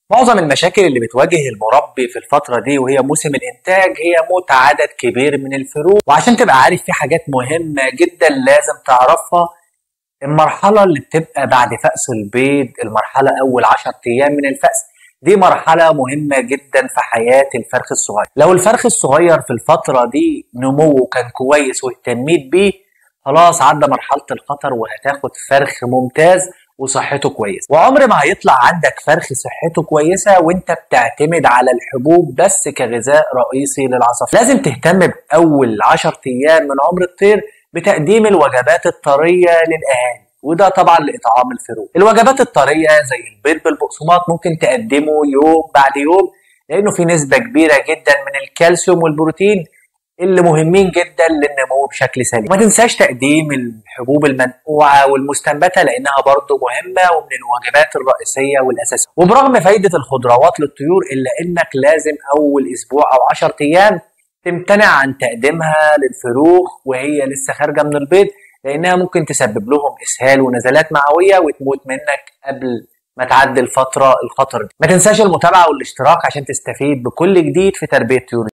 معظم المشاكل اللي بتواجه المربي في الفترة دي وهي موسم الإنتاج هي موت عدد كبير من الفروق وعشان تبقى عارف في حاجات مهمة جدا لازم تعرفها المرحلة اللي بتبقى بعد فأس البيض المرحلة أول 10 أيام من الفأس دي مرحلة مهمة جدا في حياة الفرخ الصغير لو الفرخ الصغير في الفترة دي نموه كان كويس واهتميت بيه خلاص عدى مرحلة الخطر وهتاخد فرخ ممتاز وصحته كويسه وعمر ما هيطلع عندك فرخ صحته كويسه وانت بتعتمد على الحبوب بس كغذاء رئيسي للعصافير لازم تهتم باول 10 ايام من عمر الطير بتقديم الوجبات الطريه للاهالي وده طبعا لاطعام الفروق الوجبات الطريه زي البيض بالبقسماط ممكن تقدمه يوم بعد يوم لانه في نسبه كبيره جدا من الكالسيوم والبروتين اللي مهمين جدا للنمو بشكل سليم ما تنساش تقديم الحبوب المنقوعة والمستنبتة لأنها برضو مهمة ومن الوجبات الرئيسية والأساسية وبرغم فايدة الخضروات للطيور إلا إنك لازم أول أسبوع أو 10 أيام تمتنع عن تقديمها للفروخ وهي لسه خارجة من البيض لأنها ممكن تسبب لهم إسهال ونزلات معوية وتموت منك قبل ما تعدي الفترة الخطر دي ما تنساش المتابعة والاشتراك عشان تستفيد بكل جديد في تربية طيور